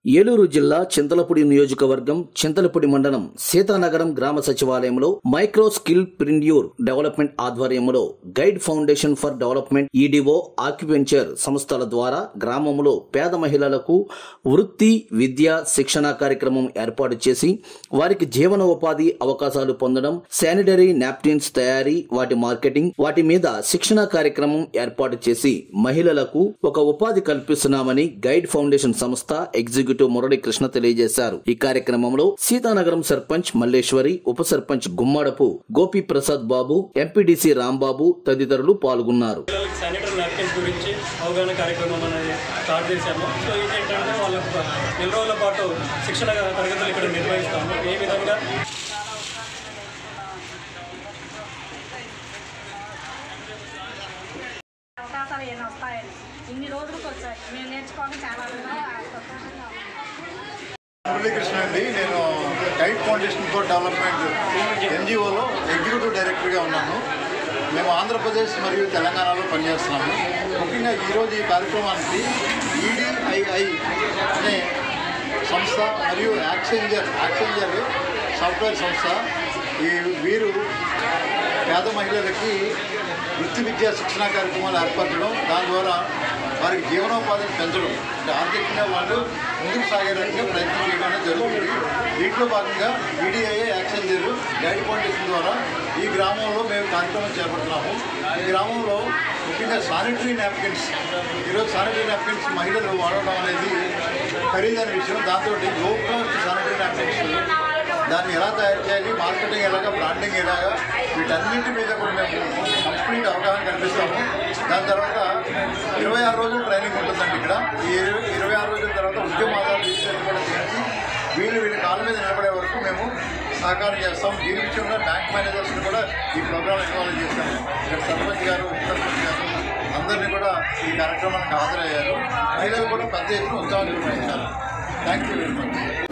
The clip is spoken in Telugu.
ఏలూరు జిల్లా చింతలపూడి నియోజకవర్గం చింతలపూడి మండలం సీతానగరం గ్రామ సచివాలయంలో మైక్రో స్కిల్ ప్రిండ్యూర్ డెవలప్మెంట్ ఆధ్వర్యంలో Guide Foundation for Development EDO ఆక్యుపెంచర్ సంస్థల ద్వారా గ్రామంలో పేద మహిళలకు వృత్తి విద్య శిక్షణ కార్యక్రమం ఏర్పాటు చేసి వారికి జీవన ఉపాధి అవకాశాలు పొందడం శానిటరీ నాప్కిన్స్ తయారీ వాటి మార్కెటింగ్ వాటి మీద శిక్షణ కార్యక్రమం ఏర్పాటు చేసి మహిళలకు ఒక ఉపాధి కల్పిస్తున్నామని గైడ్ ఫౌండేషన్ సంస్థ ఎగ్జిక్యూటివ్ మురళీ కృష్ణ తెలియజేశారు ఈ కార్యక్రమంలో సీతానగరం సర్పంచ్ మల్లేశ్వరి ఉప సర్పంచ్ గుమ్మడపు గోపి ప్రసాద్ బాబు ఎంపీడీసీ రాంబాబు తదితరులు పాల్గొన్నారు పిల్లలకి శానిటరీ నాప్కిన్స్ గురించి అవగాహన కార్యక్రమం అనేది స్టార్ట్ చేశాము సో ఇది ఏంటంటే వాళ్ళకు నెల రోజుల పాటు శిక్షణ తరగతులు ఇక్కడ నిర్వహిస్తాము ఏ విధంగా అవకాశాలు ఏమైనా వస్తాయని ఇన్ని రోజులకు వచ్చాయి మేము నేర్చుకోవడం చాలా సంతోషంగా ఉంది. మురళీకృష్ణ అండి నేను గైడ్ ఫౌండేషన్ ఫర్ డెవలప్మెంట్ ఎన్జిఓలో ఎగ్జిక్యూటివ్ డైరెక్టర్గా ఉన్నాను మేము ఆంధ్రప్రదేశ్ మరియు తెలంగాణలో పనిచేస్తున్నాము ముఖ్యంగా ఈరోజు ఈ కార్యక్రమానికి ఈడిఐఐ అనే సంస్థ మరియు యాక్సెంజర్ యాక్సెంజర్ సాఫ్ట్వేర్ సంస్థ ఈ వీరు పేద మహిళలకి వృత్తి విద్యా శిక్షణ కార్యక్రమాలు ఏర్పరచడం దాని ద్వారా వారికి జీవనోపాధిని పెంచడం అంటే ఆర్థికంగా వాళ్ళు ముందుకు సాగేటట్టుగా ప్రయత్నం చేయడం అనేది జరుగుతుంది దీంట్లో భాగంగా ఈడీఐఏ యాక్షన్ చేరు గైడ్ ఫౌండేషన్ ద్వారా ఈ గ్రామంలో మేము కార్యక్రమం చేపడుతున్నాము ఈ గ్రామంలో ముఖ్యంగా శానిటరీ నాప్కిన్స్ ఈరోజు శానిటరీ నాప్కిన్స్ మహిళలు వాడడం అనేది ఖరీదైన విషయం దాంతో లో కాస్ట్ శానిటరీ నాప్కిన్స్ దాన్ని ఎలా తయారు చేయాలి మార్కెటింగ్ ఎలాగా బ్రాండింగ్ ఎలాగా వీటన్నింటి మీద కూడా మేము కంప్లీట్ అవగాహన కల్పిస్తాము దాని తర్వాత ఇరవై ఆరు రోజులు ట్రైనింగ్ ఉంటుందండి ఇక్కడ ఈ ఇరవై ఇరవై ఆరు రోజుల తర్వాత ఉద్యమ ఆధార రిజిస్ట్రేషన్ కూడా చేసి వీళ్ళు వీళ్ళ కాళ్ళ మీద నిలబడే వరకు మేము సహకారం చేస్తాం దీని విషయంలో బ్యాంక్ మేనేజర్స్ని కూడా ఈ ప్రోగ్రామ్ ఇన్వాల్వ్ చేశాము ఇక్కడ సర్పంచ్ గారు ఉప సర్పంచ్ గారు అందరినీ కూడా ఈ కార్యక్రమానికి హాజరయ్యారు మహిళలు కూడా పెద్ద ఎత్తున ఉత్సాహం చూపించారు థ్యాంక్ యూ వెరీ మచ్